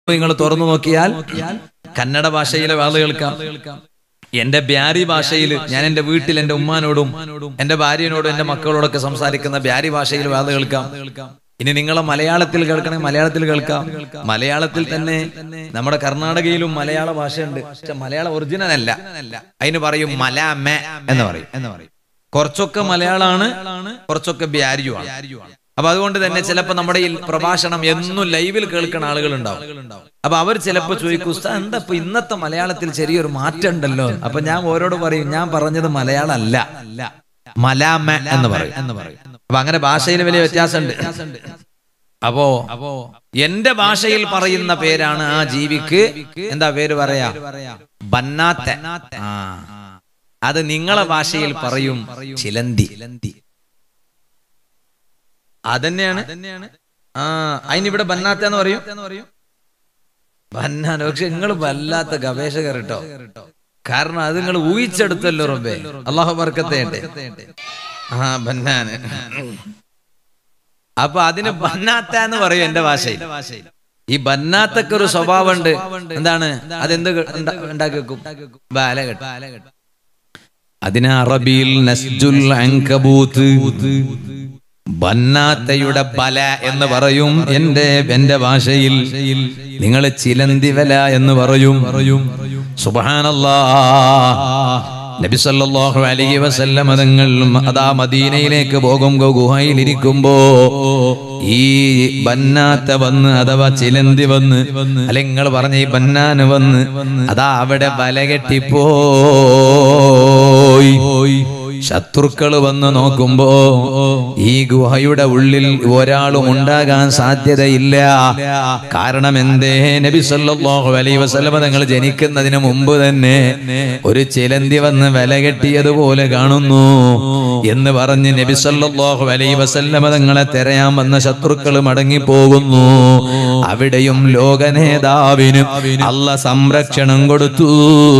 നിങ്ങൾ തുറന്നു നോക്കിയാൽ കന്നഡ ഭാഷയിലെ വാള് കേൾക്കാം എന്റെ ബ്യാരി ഭാഷയിൽ ഞാൻ എന്റെ വീട്ടിൽ എന്റെ ഉമ്മാനോടും എന്റെ ഭാര്യനോടും എന്റെ മക്കളോടൊക്കെ സംസാരിക്കുന്ന ബ്യാരി ഭാഷയിൽ വാള് കേൾക്കാം ഇനി നിങ്ങളെ മലയാളത്തിൽ കേൾക്കണമെങ്കിൽ മലയാളത്തിൽ കേൾക്കാം മലയാളത്തിൽ തന്നെ നമ്മുടെ കർണാടകയിലും മലയാള ഭാഷയുണ്ട് പക്ഷെ മലയാളം ഒറിജിനൽ അല്ല അതിന് പറയും മലാമ എന്ന് പറയും എന്ന് പറയും കുറച്ചൊക്കെ മലയാളമാണ് കുറച്ചൊക്കെ ബ്യാരിയുമാണ് അപ്പൊ അതുകൊണ്ട് തന്നെ ചിലപ്പോ നമ്മുടെ ഈ പ്രഭാഷണം എന്നും ലൈവിൽ കേൾക്കുന്ന ആളുകൾ ഉണ്ടാവും അപ്പൊ അവർ ചിലപ്പോ ചോദിക്കും ഉസ്താദ് എന്താ ഇപ്പൊ ഇന്നത്തെ മലയാളത്തിൽ ചെറിയൊരു മാറ്റം ഉണ്ടല്ലോ അപ്പൊ ഞാൻ ഓരോട് പറയും ഞാൻ പറഞ്ഞത് മലയാളം അല്ല മലാമ എന്ന് പറയും എന്ന് പറയും അപ്പൊ അങ്ങനെ ഭാഷയിൽ വലിയ വ്യത്യാസമുണ്ട് അപ്പോ അപ്പോ എന്റെ ഭാഷയിൽ പറയുന്ന പേരാണ് ആ ജീവിക്ക് എന്താ പേര് പറയാ ബന്നാത്ത ആ അത് നിങ്ങളെ ഭാഷയിൽ പറയും ചിലന്തി അതന്നെയാണ് ആ അതിനിവിടെ ബന്നാത്ത എന്ന് പറയും ബന്നാൻ പക്ഷെ നിങ്ങൾ വല്ലാത്ത ഗവേഷകർ കേട്ടോ കാരണം അത് നിങ്ങൾ ഊഹിച്ചെടുത്തല്ലോ റബ്ബേ അള്ളാഹു ബർക്കത്തേട്ടെ ആ ബന്നാന് അപ്പൊ അതിന് ബന്നാത്ത എന്ന് പറയും എന്റെ ഭാഷയിൽ ഈ ബന്നാത്തൊക്കെ ഒരു സ്വഭാവമുണ്ട് എന്താണ് അതെന്ത് ഉണ്ടാ- ഉണ്ടാക്കി വെക്കും ബാലകെട്ട് അതിന് അറബിയിൽ നസ്ജുൽ അങ്കബൂത്ത് ബന്നാത്തയുടെ ബല എന്ന് പറയും എന്റെ എന്റെ ഭാഷയിൽ നിങ്ങൾ ചിലന്തി വല എന്ന് പറയും പറയും സുബാനല്ലാ നബി സല്ലല്ലാഹു അലൈഹി വസല്ലം തങ്ങൾ അതാ മദീനയിലേക്ക് പോകുമ്പോ ഗുഹയിൽ ഇരിക്കുമ്പോ ഈ ബന്നാത്ത വന്ന് അഥവാ ചിലന്തി വന്ന് അല്ലെ നിങ്ങൾ പറഞ്ഞ ഈ ബന്നാന് വന്ന് അതാ അവിടെ ബല കെട്ടിപ്പോയി ശത്രുക്കൾ വന്ന് നോക്കുമ്പോ ഈ ഗുഹയുടെ ഉള്ളിൽ ഒരാളും ഉണ്ടാകാൻ സാധ്യതയില്ല കാരണം എന്തേ നബി സല്ലല്ലാഹു അലൈഹി വസല്ലമ തങ്ങൾ ജനിക്കുന്നതിന് മുമ്പ് തന്നെ ഒരു ചിലന്തി വന്ന് വില കെട്ടിയതുപോലെ കാണുന്നു എന്ന് പറഞ്ഞ് നബി സല്ലല്ലാഹു അലൈഹി വസല്ലമ തങ്ങളെ തെരയാൻ വന്ന ശത്രുക്കൾ മടങ്ങിപ്പോകുന്നു അവിടെയും ലോക നേതാവിന് അല്ല സംരക്ഷണം കൊടുത്തു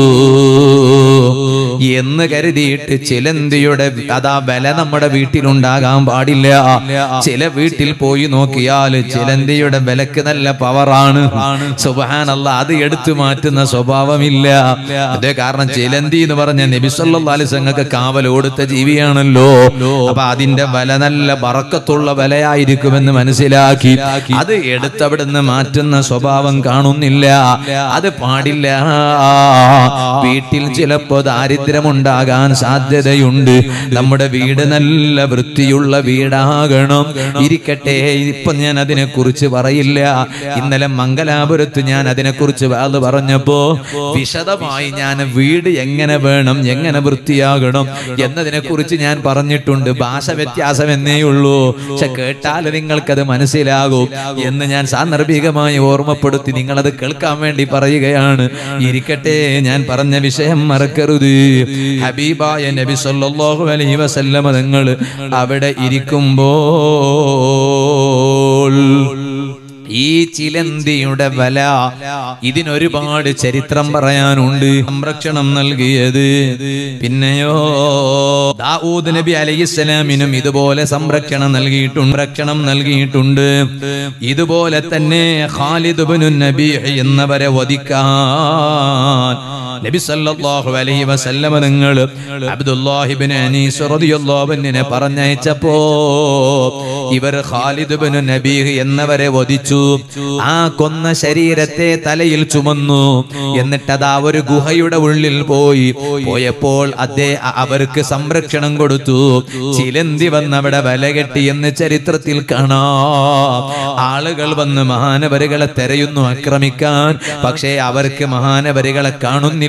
എന്ന് കരുതിയിട്ട് ചിലന്തിയുടെ അതാ ബല നമ്മുടെ വീട്ടിലുണ്ടാകാൻ പാടില്ല ചില വീട്ടിൽ പോയി നോക്കിയാൽ ചിലന്തിയുടെ ബലക്ക് നല്ല പവറാണ് സുബാനല്ല അത് എടുത്തു മാറ്റുന്ന സ്വഭാവമില്ല അതേ കാരണം ചിലന്തി എന്ന് പറഞ്ഞ നബിസല്ലാലിസങ്ങൾക്ക് കാവൽ കൊടുത്ത ജീവിയാണല്ലോ അപ്പൊ അതിന്റെ ബല നല്ല ബറക്കത്തുള്ള ബലയായിരിക്കുമെന്ന് മനസ്സിലാക്കി അത് എടുത്തവിടുന്ന് മാറ്റുന്ന സ്വഭാവം കാണുന്നില്ല അത് പാടില്ല വീട്ടിൽ ചിലപ്പോ ദാരിദ്ര്യമുണ്ടാകാൻ സാധ്യതയുണ്ട് നമ്മുടെ വീട് നല്ല വൃത്തിയുള്ള വീടാകണം ഇരിക്കട്ടെ ഇപ്പൊ ഞാൻ അതിനെ കുറിച്ച് പറയില്ല ഇന്നലെ മംഗലാപുരത്ത് ഞാൻ അതിനെ കുറിച്ച് അത് പറഞ്ഞപ്പോ വിശദമായി ഞാൻ വീട് എങ്ങനെ വേണം എങ്ങനെ വൃത്തിയാകണം എന്നതിനെ കുറിച്ച് ഞാൻ പറഞ്ഞിട്ടുണ്ട് ഭാഷ വ്യത്യാസം എന്നേ ഉള്ളൂ പക്ഷെ കേട്ടാൽ നിങ്ങൾക്കത് മനസ്സിലാകും എന്ന് ഞാൻ സാന്ദർഭികമായി ഓർമ്മപ്പെടുത്തി നിങ്ങളത് കേൾക്കാൻ വേണ്ടി പറയുകയാണ് ഇരിക്കട്ടെ ഞാൻ പറഞ്ഞ വിഷയം മറക്കരുത് ഹബീബായ നബി സല്ലല്ലാഹു അലൈഹി വസല്ലമ തങ്ങൾ അവിടെ ഇരിക്കുമ്പോൾ ഈ ചിലന്തിയുടെ വല ഇതിനൊരുപാട് ചരിത്രം പറയാനുണ്ട് സംരക്ഷണം നൽകിയത് പിന്നെയോ ദാവൂദ് നബി അലൈഹിസ്സലാമിനും ഇതുപോലെ സംരക്ഷണം നൽകിയിട്ടുണ്ട് സംരക്ഷണം നൽകിയിട്ടുണ്ട് ഇതുപോലെ തന്നെ ഖാലിദ് ഇബ്നു നബി എന്നവരെ വധിക്കാൻ നബി സല്ലല്ലാഹു അലൈഹി വസല്ലമ നിങ്ങൾ അബ്ദുല്ലാഹി ഇബ്നു അനീസ് റളിയല്ലാഹു അൻഹുവിനെ പറഞ്ഞയച്ചപ്പോ ഇവർ ഖാലിദ് ഇബ്നു നബി എന്നവരെ വധിച്ചു ആ കൊന്ന ശരീരത്തെ തലയിൽ ചുമന്നു എന്നിട്ട് അതാ ഒരു ഗുഹയുടെ ഉള്ളിൽ പോയി പോയപ്പോൾ അതേ അവർക്ക് സംരക്ഷണം കൊടുത്തു ചിലന്തി വന്ന് അവിടെ വലകെട്ടി എന്ന് ചരിത്രത്തിൽ കാണാം ആളുകൾ വന്ന് മഹാനവരുകളെ തെരയുന്നു ആക്രമിക്കാൻ പക്ഷേ അവർക്ക് മഹാനവരുകളെ കാണുന്നില്ല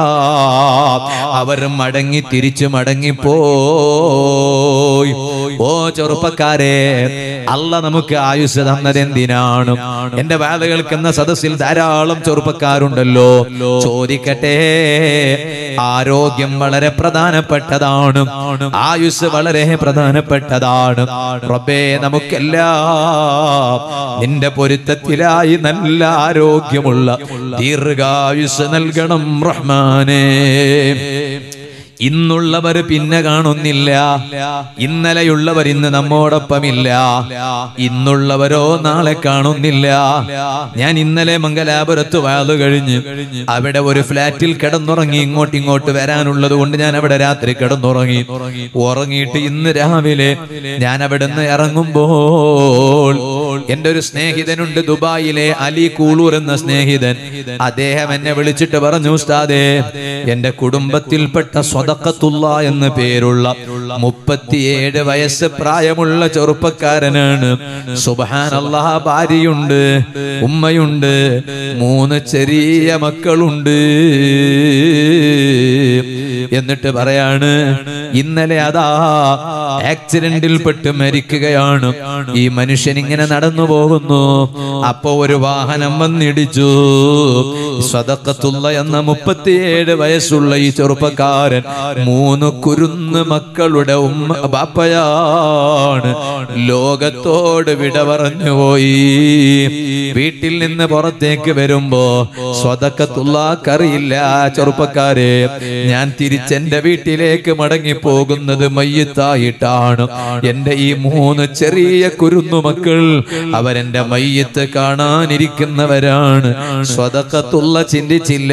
അവർ മടങ്ങി തിരിച്ചു മടങ്ങിപ്പോയി ഓ ചെറുപ്പക്കാരെ അല്ല നമുക്ക് ആയുസ് തന്നത് എന്തിനാണ് എന്റെ വേല കേൾക്കുന്ന സദസ്സിൽ ധാരാളം ചെറുപ്പക്കാരുണ്ടല്ലോ ചോദിക്കട്ടെ ആരോഗ്യം വളരെ പ്രധാനപ്പെട്ടതാണ് ആയുസ് വളരെ പ്രധാനപ്പെട്ടതാണ് റബ്ബേ നമുക്കെല്ലാം നിന്റെ പൊരുത്തത്തിലായി നല്ല ആരോഗ്യമുള്ള ദീർഘായുസ് നൽകണം റഹ്മാനേ ഇന്നുള്ളവർ പിന്നെ കാണുന്നില്ല ഇന്നലെയുള്ളവർ ഇന്ന് നമ്മോടൊപ്പമില്ല ഇന്നുള്ളവരോ നാളെ കാണുന്നില്ല ഞാൻ ഇന്നലെ മംഗലാപുരത്ത് വാതു കഴിഞ്ഞ് അവിടെ ഒരു ഫ്ലാറ്റിൽ കിടന്നുറങ്ങി ഇങ്ങോട്ട് ഇങ്ങോട്ട് വരാനുള്ളത് കൊണ്ട് ഞാൻ അവിടെ രാത്രി കിടന്നുറങ്ങി ഉറങ്ങിയിട്ട് ഇന്ന് രാവിലെ ഞാൻ അവിടെ നിന്ന് ഇറങ്ങുമ്പോൾ എന്റെ ഒരു സ്നേഹിതനുണ്ട് ദുബായിലെ അലി കൂളൂർ എന്ന സ്നേഹിതൻ അദ്ദേഹം എന്നെ വിളിച്ചിട്ട് പറഞ്ഞു ഉസ്താദേ എന്റെ കുടുംബത്തിൽപ്പെട്ട സ്വതക്കത്തുള്ള എന്ന് പേരുള്ള മുപ്പത്തിയേഴ് വയസ്സ് പ്രായമുള്ള ചെറുപ്പക്കാരനാണ് സുബഹാൻ അള്ളാഹ ഭാര്യയുണ്ട് ഉമ്മയുണ്ട് മൂന്ന് ചെറിയ മക്കളുണ്ട് എന്നിട്ട് പറയാണ് ഇന്നലെ അതാ ആക്സിഡന്റിൽ പെട്ട് മരിക്കുകയാണ് ഈ മനുഷ്യൻ ഇങ്ങനെ നടന്നു പോകുന്നു അപ്പോ ഒരു വാഹനം വന്നിടിച്ചു സ്വതക്കത്തുള്ള എന്ന മുപ്പത്തിയേഴ് വയസ്സുള്ള ഈ ചെറുപ്പക്കാരൻ മൂന്ന് കുരുന്ന് മക്കളുടെ ഉമ്മ ബാപ്പയാണ് ലോകത്തോട് വിട പറഞ്ഞു പോയി വീട്ടിൽ നിന്ന് പുറത്തേക്ക് വരുമ്പോ സ്വതക്കത്തുള്ളക്കറിയില്ല ചെറുപ്പക്കാരെ ഞാൻ തിരിച്ചെന്റെ വീട്ടിലേക്ക് മടങ്ങി പോകുന്നത് മയ്യത്തായിട്ടാണ് എന്റെ ഈ മൂന്ന് ചെറിയ കുരുന്നു മക്കൾ അവരെന്റെ മയ്യത്ത് കാണാനിരിക്കുന്നവരാണ് സ്വതക്കത്തുള്ള ചിന്തിച്ചില്ല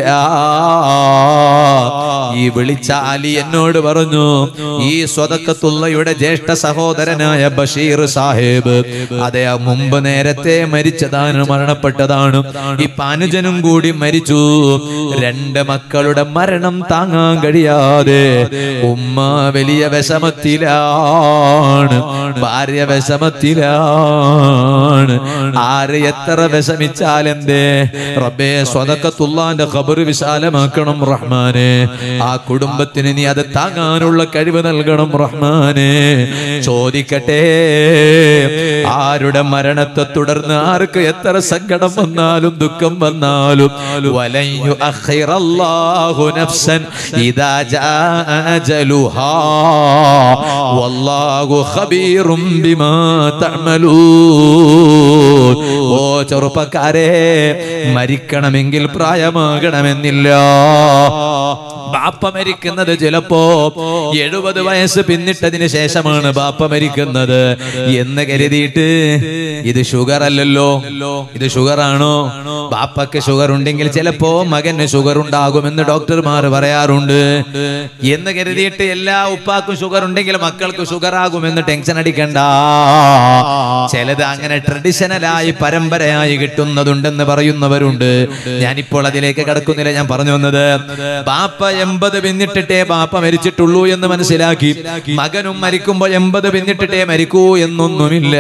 ഈ വിളിച്ച അലി എന്നോട് പറഞ്ഞു ഈ സ്വതക്കത്തുള്ളയുടെ ജ്യേഷ്ഠ സഹോദരനായ ബഷീർ സാഹിബ് അതെ മുമ്പ് നേരത്തെ മരിച്ചതാണ് മരണപ്പെട്ടതാണ് ഈ പാനുജനും കൂടി മരിച്ചു രണ്ട് മക്കളുടെ മരണം താങ്ങാൻ കഴിയാതെ ഉമ്മ വലിയ വിഷമത്തിലാണ് ഭാര്യ വിഷമത്തിലാണ് ആര് എത്ര വിഷമിച്ചാൽ എന്തേ റബ്ബേ സ്വതക്കത്തുള്ളാന്റെ ഖബർ വിശാലമാക്കണം റഹ്മാനെ ആ കുടുംബത്തിന് നീ അത് താങ്ങാനുള്ള കഴിവ് നൽകണം റഹ്മാനെ ചോദിക്കട്ടെ ആരുടെ മരണത്തെ തുടർന്ന് ആർക്ക് എത്ര സങ്കടം വന്നാലും ദുഃഖം വന്നാലും വലൻ യുഅഖിറല്ലാഹു നഫ്സൻ ഇദാ ജാ അജലുഹാ വല്ലാഹു ഖബീറും ബിമാ തഅമലൂൻ ഓ ചെറുപ്പക്കാരെ മരിക്കണമെങ്കിൽ പ്രായമാകണമെന്നില്ല ബാപ്പ മരിക്കുന്നത് ചിലപ്പോ എഴുപത് വയസ്സ് പിന്നിട്ടതിന് ശേഷമാണ് ബാപ്പ മരിക്കുന്നത് എന്ന് കരുതിയിട്ട് ഇത് ഷുഗർ അല്ലല്ലോ ഇത് ഷുഗർ ആണോ ബാപ്പക്ക് ഷുഗർ ഉണ്ടെങ്കിൽ ചിലപ്പോ മകന് ഷുഗർ ഉണ്ടാകുമെന്ന് ഡോക്ടർമാർ പറയാറുണ്ട് എന്ന് കരുതിയിട്ട് എല്ലാ ഉപ്പാക്കും ഷുഗർ ഉണ്ടെങ്കിൽ മക്കൾക്ക് ഷുഗർ ആകുമെന്ന് ടെൻഷൻ അടിക്കണ്ട ചിലത് അങ്ങനെ ട്രഡീഷണലായി പരമ്പരയായി കിട്ടുന്നതുണ്ടെന്ന് പറയുന്നവരുണ്ട് ഞാനിപ്പോൾ അതിലേക്ക് കടക്കുന്നില്ല ഞാൻ പറഞ്ഞു വന്നത് ബാപ്പ എൺപത് പിന്നിട്ടിട്ടേ ബാപ്പ മരിച്ചിട്ടുള്ളൂ എന്ന് മനസ്സിലാക്കി മകനും മരിക്കുമ്പോൾ എൺപത് പിന്നിട്ടിട്ടേ മരിക്കൂ എന്നൊന്നുമില്ല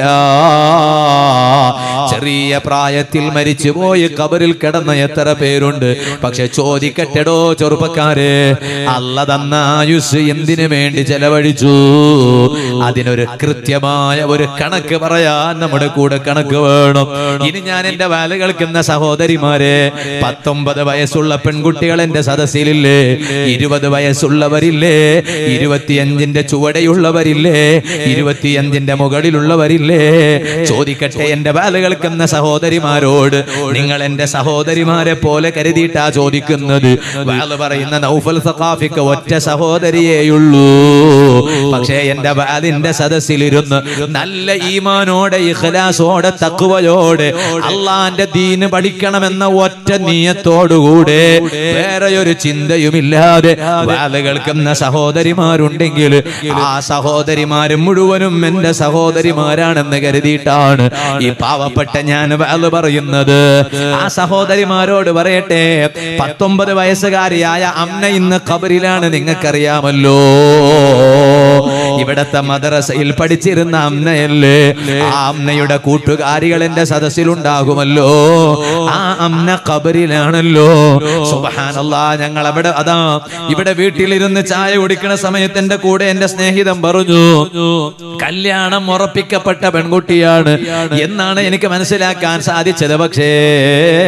ചെറിയ പ്രായത്തിൽ മരിച്ചുപോയി കബറിൽ കിടന്ന എത്ര പേരുണ്ട് പക്ഷെ ചോദിക്കട്ടെടോ ചെറുപ്പക്കാരെ അല്ല തന്ന ആയുസ് എന്തിനു വേണ്ടി ചെലവഴിച്ചു അതിനൊരു കൃത്യമായ ഒരു കണക്ക് പറയാൻ നമ്മുടെ കൂടെ കണക്ക് വേണം ഇനി ഞാൻ എന്റെ വാല കേൾക്കുന്ന സഹോദരിമാരെ പത്തൊമ്പത് വയസ്സുള്ള പെൺകുട്ടികൾ എന്റെ സദസ്സിലില്ലേ ഇരുപത് വയസ്സുള്ളവരില്ലേ ഇരുപത്തിയഞ്ചിന്റെ ചുവടെയുള്ളവരില്ലേ ഇരുപത്തിയഞ്ചിന്റെ മുകളിലുള്ളവരില്ലേ ചോദിക്കട്ടെ എന്റെ വാല കേൾക്കുന്ന സഹോദരിമാരോട് നിങ്ങൾ എന്റെ സഹോദരിമാരെ പോലെ കരുതിയിട്ടാ ചോദിക്കുന്നത് വാല പറയുന്ന നൗഫൽ സഖാഫിക്ക് ഒറ്റ സഹോദരിയേയുള്ളൂ പക്ഷേ എന്റെ വാലിന്റെ സദസ്സിലിരുന്ന് നല്ല ഈമാനോടെ ഇഖ്ലാസോടെ തക്കുവയോടെ അള്ളാന്റെ ദീന് പഠിക്കണമെന്ന ഒറ്റ നീയത്തോടുകൂടെ വേറെ ഒരു ചിന്തയുമില്ലാതെ വാല കേൾക്കുന്ന സഹോദരിമാരുണ്ടെങ്കിൽ ആ സഹോദരിമാര് മുഴുവനും എന്റെ സഹോദരിമാരാണെന്ന് കരുതിയിട്ടാണ് ഈ പാവപ്പെട്ട ഞാൻ വാല പറയുന്നത് ആ സഹോദരിമാരോട് പറയട്ടെ പത്തൊമ്പത് വയസ്സുകാരിയായ അമ്മ ഇന്ന് ഖബറിലാണ് നിങ്ങൾക്കറിയാമല്ലോ ഇവിടത്തെ മദ്രസയിൽ പഠിച്ചിരുന്ന അമ്മയല്ലേ ആ അമ്മയുടെ കൂട്ടുകാരികൾ എന്റെ സദസ്സിലുണ്ടാകുമല്ലോ ആ അമ്മ ഖബറിലാണല്ലോ സുബഹാനല്ലാ ഞങ്ങൾ അവിടെ അതാ ഇവിടെ വീട്ടിലിരുന്ന് ചായ കുടിക്കണ സമയത്ത് എന്റെ കൂടെ എന്റെ സ്നേഹിതൻ പറഞ്ഞു കല്യാണം ഉറപ്പിക്കപ്പെട്ട പെൺകുട്ടിയാണ് എന്നാണ് എനിക്ക് മനസ്സിലാക്കാൻ സാധിച്ചത് പക്ഷേ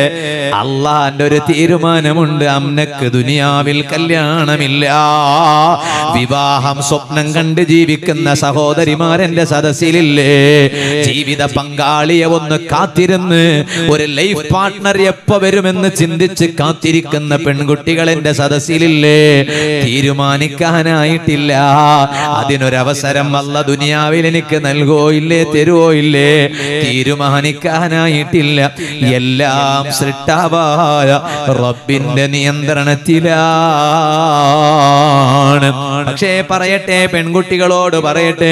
അള്ളാന്റെ ഒരു തീരുമാനമുണ്ട് അമ്മക്ക് ദുനിയാവിൽ കല്യാണമില്ല വിവാഹം സ്വപ്നം കണ്ട് ജീവിക്കുന്ന സഹോദരിമാരെന്റെ സദസ്സിലില്ലേ ജീവിത പങ്കാളിയെ ഒന്ന് കാത്തിരുന്ന് ഒരു ലൈഫ് പാർട്ട്ണർ എപ്പോ വരുമെന്ന് ചിന്തിച്ച് കാത്തിരിക്കുന്ന പെൺകുട്ടികൾ എന്റെ സദസ്സിലില്ലേ തീരുമാനിക്കാനായിട്ടില്ല അതിനൊരവസരം അല്ല ദുനിയാവിൽ എനിക്ക് നൽകോ ഇല്ലേ തരുവോ ഇല്ലേ തീരുമാനിക്കാനായിട്ടില്ല എല്ലാം സൃഷ്ടാവായ റബ്ബിന്റെ നിയന്ത്രണത്തിലാണ് പക്ഷേ പറയട്ടെ പെൺകുട്ടികളോട് പറയട്ടെ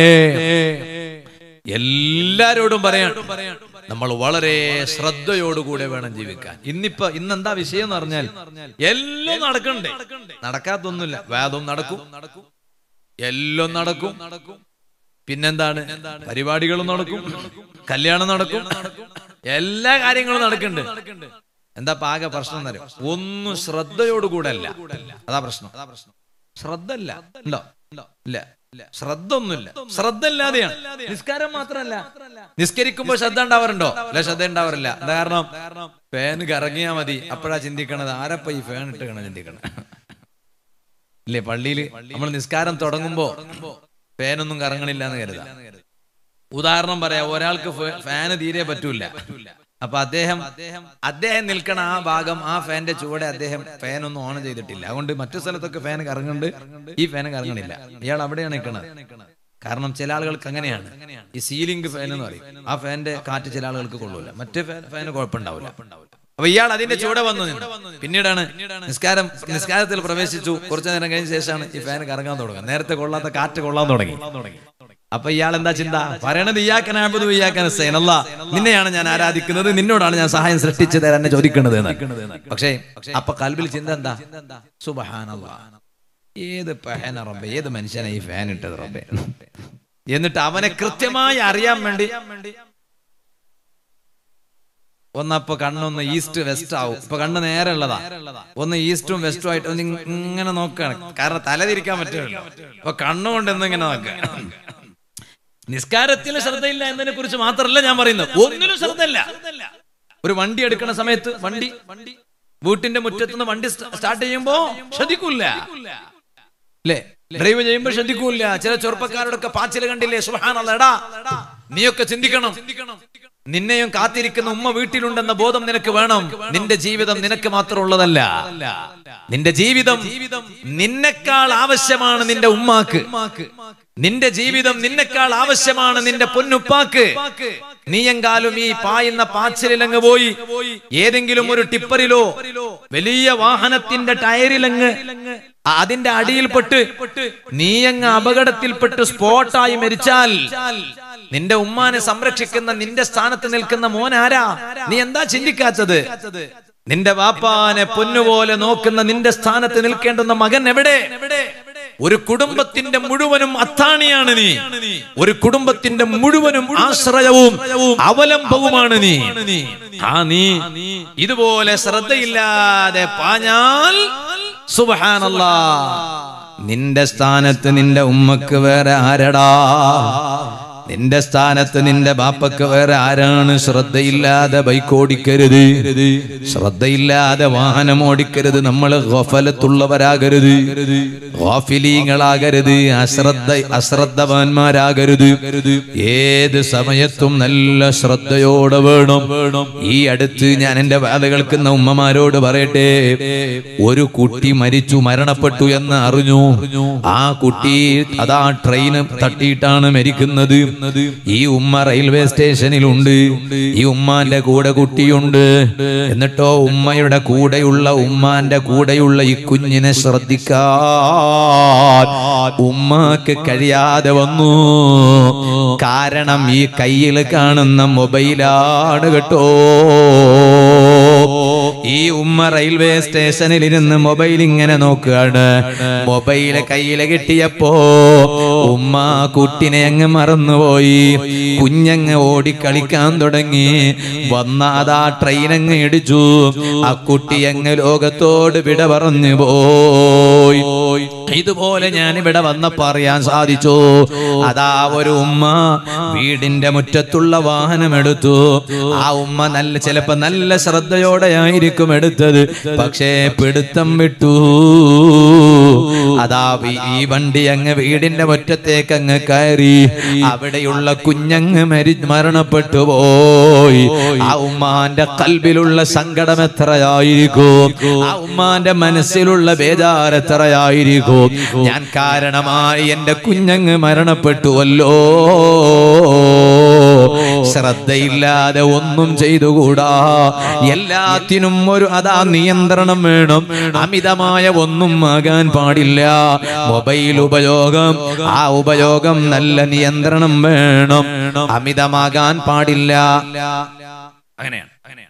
എല്ലാരോടും പറയാൻ നമ്മൾ വളരെ ശ്രദ്ധയോടുകൂടെ വേണം ജീവിക്കാൻ ഇന്നിപ്പോ ഇന്നെന്താ വിഷയം എന്ന് പറഞ്ഞാൽ എല്ലാം നടക്കണ്ടേ നടക്കാത്തൊന്നുമില്ല വേദവും നടക്കും എല്ലാം നടക്കും പിന്നെന്താണ് പരിപാടികളും നടക്കും കല്യാണം നടക്കും എല്ലാ കാര്യങ്ങളും നടക്കുന്നുണ്ട് എന്താ പാക പ്രശ്നം എന്നറിയോ ഒന്നും ശ്രദ്ധയോടുകൂടെ അല്ല അതാ പ്രശ്നം അതാ പ്രശ്നം ശ്രദ്ധ ഇല്ല ഉണ്ടോ ഇല്ല ശ്രദ്ധ ഒന്നുമില്ല ശ്രദ്ധ ഇല്ലാതെയാണ് നിസ്കാരം മാത്രമല്ല നിസ്കരിക്കുമ്പോ ശ്രദ്ധ ഉണ്ടാവാറുണ്ടോ അല്ല ശ്രദ്ധ ഉണ്ടാവാറില്ല എന്താ കാരണം ഫാൻ കറങ്ങിയാ മതി അപ്പോഴാ ചിന്തിക്കണത് ആരപ്പ ഈ ഫാൻ ഇട്ട് ചിന്തിക്കണത് ഇല്ലേ പള്ളിയില് നമ്മൾ നിസ്കാരം തുടങ്ങുമ്പോ ഫാനൊന്നും കറങ്ങണില്ല എന്ന് കരുതാം ഉദാഹരണം പറയാം ഒരാൾക്ക് ഫ- ഫാന് തീരെ പറ്റൂല അപ്പൊ അദ്ദേഹം അദ്ദേഹം നിൽക്കണ ആ ഭാഗം ആ ഫാന്റെ ചുവടെ അദ്ദേഹം ഫാൻ ഒന്നും ഓൺ ചെയ്തിട്ടില്ല അതുകൊണ്ട് മറ്റു സ്ഥലത്തൊക്കെ ഫാൻ കറങ്ങുന്നുണ്ട് ഈ ഫാൻ കറങ്ങണില്ല ഇയാൾ അവിടെയാണ് നിൽക്കണത് കാരണം ചില ആളുകൾക്ക് അങ്ങനെയാണ് ഈ സീലിംഗ് ഫാൻ എന്ന് പറയും ആ ഫാന്റെ കാറ്റ് ചില ആളുകൾക്ക് കൊള്ളൂല മറ്റേ ഫാന് കുഴപ്പമുണ്ടാവില്ല അപ്പൊ ഇയാൾ അതിന്റെ ചൂടെ വന്നു നിന്നു. പിന്നീടാണ് നിസ്കാരം നിസ്കാരത്തിൽ പ്രവേശിച്ചു കുറച്ചു നേരം കഴിഞ്ഞ ശേഷമാണ് ഈ ഫാൻ കറങ്ങാൻ തുടങ്ങുക നേരത്തെ കൊള്ളാത്ത കാറ്റ് കൊള്ളാൻ തുടങ്ങി അപ്പൊ ഇയാൾ എന്താ ചിന്ത പറയണത് ഇയാക്കൻ ആബുദു ഇയാക്കൻ സൈനല്ല നിന്നെയാണ് ഞാൻ ആരാധിക്കുന്നത് നിന്നോടാണ് ഞാൻ സഹായം സൃഷ്ടിച്ചു തരാൻ എന്നെ ചോദിക്കുന്നത് എന്ന്. പക്ഷേ അപ്പൊ കൽബിൽ ചിന്ത എന്താ സുബഹാനല്ല ഏത് ഫാന റബ്ബെ ഏത് മനുഷ്യനാ ഈ ഫാൻ ഇട്ടത് റബ്ബെ എന്നിട്ട് അവനെ കൃത്യമായി അറിയാൻ വേണ്ടി ഒന്നപ്പോ കണ്ണൊന്ന് ഈസ്റ്റ് വെസ്റ്റ് ആവും ഇപ്പൊ കണ്ണ് നേരെ ഉള്ളതാ ഒന്ന് ഈസ്റ്റും വെസ്റ്റും ആയിട്ട് ഒന്ന് ഇങ് ഇങ്ങനെ നോക്കുകയാണ് കാരണം തലതിരിക്കാൻ പറ്റില്ല അപ്പൊ കണ്ണുകൊണ്ട് എന്നിങ്ങനെ നോക്കുക നിസ്കാരത്തിൽ ശ്രദ്ധയില്ല എന്നതിനെ കുറിച്ച് മാത്രമല്ല ഞാൻ പറയുന്നത് ഒന്നിനും ശ്രദ്ധയില്ല ഒരു വണ്ടി എടുക്കുന്ന സമയത്ത് വണ്ടി വണ്ടി വീട്ടിന്റെ മുറ്റത്തുനിന്ന് വണ്ടി സ്റ്റാർട്ട് ചെയ്യുമ്പോ ശ്രദ്ധിക്കൂല അല്ലേ ഡ്രൈവ് ചെയ്യുമ്പോ ശ്രദ്ധിക്കൂല ചില ചെറുപ്പക്കാരോടൊക്കെ പാച്ചിൽ കണ്ടില്ലേ സുഹാനല്ല എടാ നീയൊക്കെ ചിന്തിക്കണം നിന്നെയും കാത്തിരിക്കുന്ന ഉമ്മ വീട്ടിലുണ്ടെന്ന ബോധം നിനക്ക് വേണം നിന്റെ ജീവിതം നിനക്ക് മാത്രം ഉള്ളതല്ല നിന്റെ ജീവിതം നിന്നെക്കാൾ ആവശ്യമാണ് നിന്റെ ഉമ്മാക്ക് നിന്റെ ജീവിതം നിന്നെക്കാൾ ആവശ്യമാണ് നിന്റെ പൊന്നുപ്പാക്ക് നീയെങ്കാലും ഈ പായുന്ന പാച്ചിലങ്ങ് പോയി ഏതെങ്കിലും ഒരു ടിപ്പറിലോ വലിയ വാഹനത്തിന്റെ ടയറിലങ്ങ് അതിന്റെ അടിയിൽപ്പെട്ട് നീയങ്ങ് അപകടത്തിൽപ്പെട്ട് സ്പോട്ടായി മരിച്ചാൽ നിന്റെ ഉമ്മാനെ സംരക്ഷിക്കുന്ന നിന്റെ സ്ഥാനത്ത് നിൽക്കുന്ന മോൻ ആരാ നീ എന്താ ചിന്തിക്കാത്തത് നിന്റെ വാപ്പാനെ പൊന്നുപോലെ നോക്കുന്ന നിന്റെ സ്ഥാനത്ത് നിൽക്കേണ്ടുന്ന മകൻ എവിടെ ഒരു കുടുംബത്തിന്റെ മുഴുവനും അത്താണിയാണ് നീ ഒരു കുടുംബത്തിന്റെ മുഴുവനും ആശ്രയവും അവലംബവുമാണ് നീ ആ നീ ഇതുപോലെ ശ്രദ്ധയില്ലാതെ പാഞ്ഞാൽ സുബഹാനല്ലാ നിന്റെ സ്ഥാനത്ത് നിന്റെ ഉമ്മക്ക് വേറെ ആരടാ നിന്റെ സ്ഥാനത്ത് നിന്റെ ബാപ്പക്ക് വേറെ ആരാണ് ശ്രദ്ധയില്ലാതെ ബൈക്ക് ഓടിക്കരുത് ശ്രദ്ധയില്ലാതെ വാഹനം ഓടിക്കരുത് നമ്മൾ ഗഫലത്തുള്ളവരാകരുത് ഗാഫിലീങ്ങളാകരുത് അശ്രദ്ധ അശ്രദ്ധവാന്മാരാകരുത് ഏത് സമയത്തും നല്ല ശ്രദ്ധയോടെ വേണം ഈ അടുത്ത് ഞാൻ എന്റെ വാത കേൾക്കുന്ന ഉമ്മമാരോട് പറയട്ടെ ഒരു കുട്ടി മരിച്ചു മരണപ്പെട്ടു എന്ന് അറിഞ്ഞു ആ കുട്ടി അതാ ട്രെയിൻ തട്ടിയിട്ടാണ് മരിക്കുന്നത് ഈ ഉമ്മ റെയിൽവേ സ്റ്റേഷനിലുണ്ട് ഈ ഉമ്മാന്റെ കൂടെ കുട്ടിയുണ്ട് എന്നിട്ടോ ഉമ്മയുടെ കൂടെയുള്ള ഉമ്മാന്റെ കൂടെയുള്ള ഈ കുഞ്ഞിനെ ശ്രദ്ധിക്കാൻ ഉമ്മാക്ക് കഴിയാതെ വന്നു കാരണം ഈ കയ്യിൽ കാണുന്ന മൊബൈലാണ് കേട്ടോ ഈ ഉമ്മ റെയിൽവേ സ്റ്റേഷനിൽ ഇരുന്ന് മൊബൈൽ ഇങ്ങനെ നോക്കുകയാണ് മൊബൈല് കയ്യില് കിട്ടിയപ്പോ ഉമ്മ കുട്ടിനെ അങ്ങ് മറന്നുപോയി കുഞ്ഞങ്ങ് ഓടിക്കളിക്കാൻ തുടങ്ങി വന്ന അതാ ട്രെയിൻ അങ്ങ് ഇടിച്ചു ആ കുട്ടി അങ്ങ് ലോകത്തോട് വിട പറഞ്ഞു പോയി ഇതുപോലെ ഞാൻ ഇവിടെ വന്നപ്പോ അറിയാൻ സാധിച്ചു അതാ ഒരു ഉമ്മ വീടിന്റെ മുറ്റത്തുള്ള വാഹനം എടുത്തു ആ ഉമ്മ നല്ല ചിലപ്പോ നല്ല ശ്രദ്ധയോടെ ആയിരിക്കും എടുത്തത് പക്ഷേ പിടുത്തം വിട്ടു അതാ ഈ- ഈ വണ്ടി അങ്ങ് വീടിന്റെ മുറ്റത്തേക്ക് അങ്ങ് കയറി അവിടെയുള്ള കുഞ്ഞങ്ങ് മരി മരണപ്പെട്ടു പോയി ആ ഉമ്മാന്റെ കൽബിലുള്ള സങ്കടം എത്രയായിരിക്കും ആ ഉമ്മാന്റെ മനസ്സിലുള്ള ബേജാർ എത്രയായിരിക്കും ഞാൻ കാരണമായി എന്റെ കുഞ്ഞങ്ങ് മരണപ്പെട്ടുവല്ലോ ശ്രദ്ധയില്ലാതെ ഒന്നും ചെയ്തുകൂടാ എല്ലാത്തിനും ഒരു അതാ നിയന്ത്രണം വേണം അമിതമായ ഒന്നും ആകാൻ പാടില്ല മൊബൈൽ ഉപയോഗം ആ ഉപയോഗം നല്ല നിയന്ത്രണം വേണം അമിതമാകാൻ പാടില്ല അങ്ങനെയാണ് അങ്ങനെയാണ്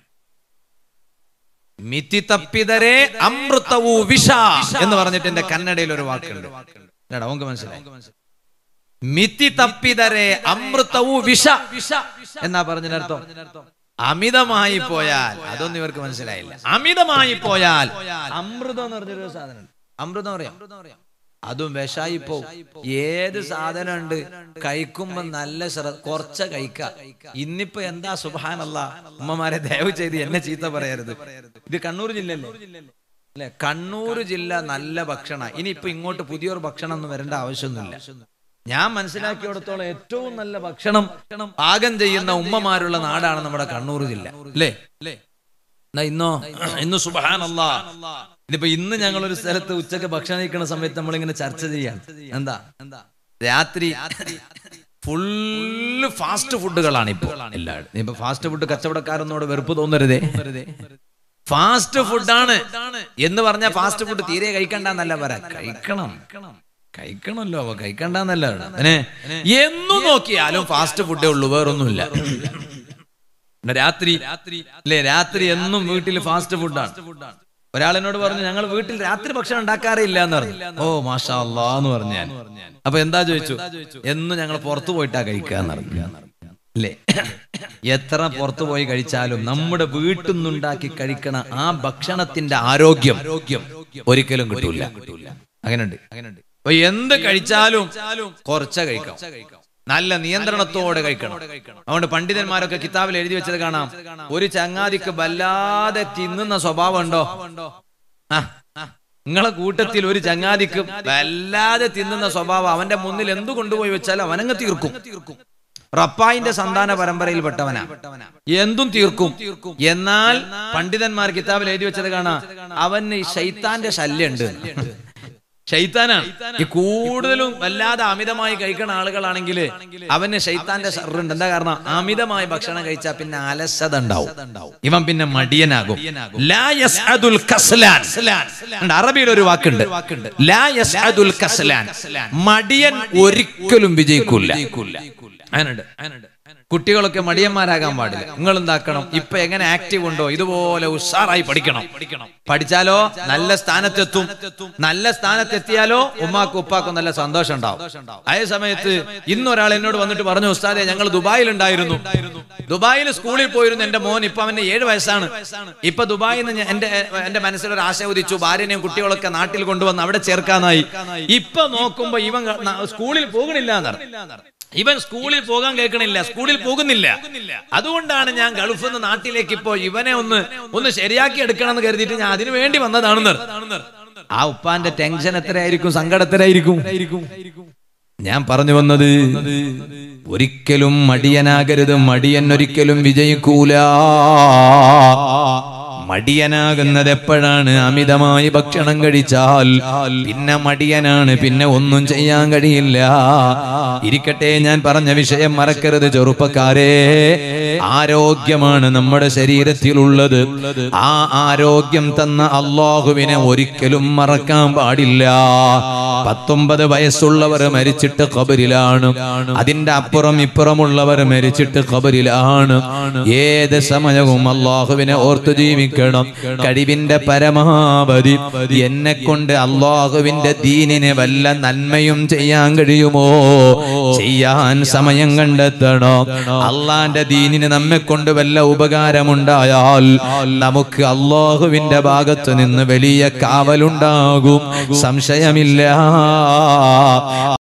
മിത്തി തപ്പിതരെ അമൃതവു വിഷ എന്ന് പറഞ്ഞിട്ട് എന്റെ കന്നഡയിൽ ഒരു വാക്കുണ്ട് എടാ, നമുക്ക് മനസ്സിലായി മിത്തി തപ്പിതരെ അമൃതവു വിഷ എന്നാ പറഞ്ഞതിനർത്ഥം അമിതമായി പോയാൽ അതൊന്നും ഇവർക്ക് മനസ്സിലായില്ല അമിതമായി പോയാൽ അമൃതം എന്ന് പറഞ്ഞൊരു സാധനം അമൃതം അറിയാം അതും വിഷായി പോവും ഏത് സാധനം ഉണ്ട് കഴിക്കുമ്പോ നല്ല ശ്ര- കുറച്ച കഴിക്ക ഇന്നിപ്പോ എന്താ സുബാനല്ല ഉമ്മമാരെ ദയവ് ചെയ്ത് എന്നെ ചീത്ത പറയരുത് ഇത് കണ്ണൂർ ജില്ലല്ലേ അല്ലെ കണ്ണൂർ ജില്ല നല്ല ഭക്ഷണ ഇനിയിപ്പോ ഇങ്ങോട്ട് പുതിയൊരു ഭക്ഷണം ഒന്നും വരേണ്ട ആവശ്യമൊന്നുമില്ല ഞാൻ മനസ്സിലാക്കിയിടത്തോളം ഏറ്റവും നല്ല ഭക്ഷണം പാകം ചെയ്യുന്ന ഉമ്മമാരുള്ള നാടാണ് നമ്മുടെ കണ്ണൂർ ജില്ല അല്ലേ എന്നാ ഇന്നോ ഇന്ന് സുബഹാനല്ല ഇതിപ്പോ ഇന്ന് ഞങ്ങൾ ഒരു സ്ഥലത്ത് ഉച്ചക്ക് ഭക്ഷണം കഴിക്കുന്ന സമയത്ത് നമ്മളിങ്ങനെ ചർച്ച ചെയ്യാൻ എന്താ എന്താ രാത്രി ഫുള്ള് ഫാസ്റ്റ് ഫുഡുകളാണ് ഇപ്പൊ എല്ലാവരും ഇപ്പൊ ഫാസ്റ്റ് ഫുഡ് കച്ചവടക്കാരൊന്നോട് വെറുപ്പ് തോന്നരുതേ ഫാസ്റ്റ് ഫുഡാണ് എന്ന് പറഞ്ഞാൽ ഫാസ്റ്റ് ഫുഡ് തീരെ കഴിക്കണ്ടെന്നല്ല പറ കഴിക്കണം കഴിക്കണമല്ലോ കഴിക്കണ്ടെന്നല്ല അങ്ങനെ എന്നു നോക്കിയാലും ഫാസ്റ്റ് ഫുഡേ ഉള്ളൂ വേറൊന്നുമില്ല പിന്നെ രാത്രി അല്ലേ രാത്രി എന്നും വീട്ടിൽ ഫാസ്റ്റ് ഫുഡാണ് ഒരാൾ എന്നോട് പറഞ്ഞു ഞങ്ങൾ വീട്ടിൽ രാത്രി ഭക്ഷണം ഉണ്ടാക്കാറില്ല എന്ന് പറഞ്ഞു ഓ മാഷാ അല്ലാ എന്ന് പറഞ്ഞു ഞാൻ അപ്പൊ എന്താ ചോദിച്ചു എന്നും ഞങ്ങൾ പുറത്തു പോയിട്ടാ കഴിക്കാന്ന് പറഞ്ഞു അല്ലേ എത്ര പുറത്തു പോയി കഴിച്ചാലും നമ്മുടെ വീട്ടിൽ നിന്നുണ്ടാക്കി കഴിക്കണ ആ ഭക്ഷണത്തിന്റെ ആരോഗ്യം ഒരിക്കലും കിട്ടൂല അങ്ങനെയുണ്ട് അങ്ങനെയുണ്ട് അപ്പൊ എന്ത് കഴിച്ചാലും കുറച്ച കഴിക്കാം നല്ല നിയന്ത്രണത്തോടെ കഴിക്കണം അതുകൊണ്ട് പണ്ഡിതന്മാരൊക്കെ കിതാബിൽ എഴുതി വെച്ചത് കാണാം ഒരു ചങ്ങാതിക്ക് വല്ലാതെ തിന്നുന്ന സ്വഭാവം ഉണ്ടോ ആ നിങ്ങളെ കൂട്ടത്തിൽ ഒരു ചങ്ങാതിക്ക് വല്ലാതെ തിന്നുന്ന സ്വഭാവം അവന്റെ മുന്നിൽ എന്തു കൊണ്ടുപോയി വെച്ചാലും അവനങ്ങ് തീർക്കും റപ്പായിന്റെ സന്താന പരമ്പരയിൽപ്പെട്ടവനാ എന്തും തീർക്കും എന്നാൽ പണ്ഡിതന്മാർ കിതാബിൽ എഴുതി വെച്ചത് കാണാം അവന് ഷൈത്താന്റെ ശല്യമുണ്ട് ഷെയ്ത്താനാണ് ഈ കൂടുതലും വല്ലാതെ അമിതമായി കഴിക്കുന്ന ആളുകളാണെങ്കിൽ അവന് ഷെയ്ത്താന്റെ ഷർറുണ്ട് എന്താ കാരണം അമിതമായി ഭക്ഷണം കഴിച്ചാൽ പിന്നെ അലസത ഉണ്ടാവും ഇവൻ പിന്നെ മടിയനാകും ലാ യസ്അദുൽ കസ്ലാൻ ഉണ്ട്, അറബിയിൽ ഒരു വാക്കുണ്ട് ലാ യസ്അദുൽ കസ്ലാൻ മടിയൻ ഒരിക്കലും വിജയിക്കൂല അതിനുണ്ട് അതിനുണ്ട് കുട്ടികളൊക്കെ മടിയന്മാരാകാൻ പാടില്ല നിങ്ങൾ എന്താക്കണം ഇപ്പൊ എങ്ങനെ ആക്റ്റീവ് ഉണ്ടോ ഇതുപോലെ ഉഷാറായി പഠിക്കണം പഠിച്ചാലോ നല്ല സ്ഥാനത്തെത്തും നല്ല സ്ഥാനത്തെത്തിയാലോ ഉമ്മാക്കും ഉപ്പാക്കും നല്ല സന്തോഷം ഉണ്ടാവും അതേ സമയത്ത് ഇന്നൊരാൾ എന്നോട് വന്നിട്ട് പറഞ്ഞു ഉസ്താദെ ഞങ്ങൾ ദുബായിൽ ഉണ്ടായിരുന്നു ദുബായിൽ സ്കൂളിൽ പോയിരുന്നു എന്റെ മോൻ ഇപ്പൊ അവന്റെ ഏഴ് വയസ്സാണ് ഇപ്പൊ ദുബായിൽ നിന്ന് എന്റെ എന്റെ മനസ്സിലൊരു ആശ ഉദിച്ചു ഭാര്യനെയും കുട്ടികളൊക്കെ നാട്ടിൽ കൊണ്ടുവന്ന് അവിടെ ചേർക്കാനായി ഇപ്പൊ നോക്കുമ്പോ ഇവൻ ന- സ്കൂളിൽ പോകണില്ല എന്നറിയാം ഇവൻ സ്കൂളിൽ പോകാൻ കേൾക്കണില്ല സ്കൂളിൽ പോകുന്നില്ല അതുകൊണ്ടാണ് ഞാൻ ഗൾഫിൽ നിന്ന് നാട്ടിലേക്ക് ഇപ്പോ ഇവനെ ഒന്ന് ഒന്ന് ശരിയാക്കി എടുക്കണം എന്ന് കരുതിയിട്ട് ഞാൻ അതിനു വേണ്ടി വന്നതാണെന്ന് ആ ഉപ്പാന്റെ ടെൻഷൻ എത്രയായിരിക്കും സങ്കടം എത്രയായിരിക്കും ഞാൻ പറഞ്ഞു വന്നത് ഒരിക്കലും മടിയനാകരുത് മടിയൻ ഒരിക്കലും വിജയിക്കൂല മടിയനാകുന്നത് എപ്പോഴാണ് അമിതമായി ഭക്ഷണം കഴിച്ചാൽ പിന്നെ മടിയനാണ് പിന്നെ ഒന്നും ചെയ്യാൻ കഴിയില്ല ഇരിക്കട്ടെ ഞാൻ പറഞ്ഞ വിഷയം മറക്കരുത് ചെറുപ്പക്കാരെ ആരോഗ്യമാണ് നമ്മുടെ ശരീരത്തിലുള്ളത് ആ ആരോഗ്യം തന്ന അള്ളാഹുവിനെ ഒരിക്കലും മറക്കാൻ പാടില്ല പത്തൊമ്പത് വയസ്സുള്ളവർ മരിച്ചിട്ട് ഖബറിലാണ് അതിന്റെ അപ്പുറം ഇപ്പുറമുള്ളവർ മരിച്ചിട്ട് ഖബറിലാണ് ഏത് സമയവും അള്ളാഹുവിനെ ഓർത്തു ജീവിക്കണം ഒരുമിക്കണം കഴിവിന്റെ പരമാവധി എന്നെ കൊണ്ട് അള്ളാഹുവിന്റെ ദീനിന് വല്ല നന്മയും ചെയ്യാൻ കഴിയുമോ ചെയ്യാൻ സമയം കണ്ടെത്തണം അള്ളാന്റെ ദീനിന് നമ്മെ കൊണ്ട് വല്ല ഉപകാരമുണ്ടായാൽ നമുക്ക് അള്ളാഹുവിന്റെ ഭാഗത്ത് നിന്ന് വലിയ കാവലുണ്ടാകും സംശയമില്ല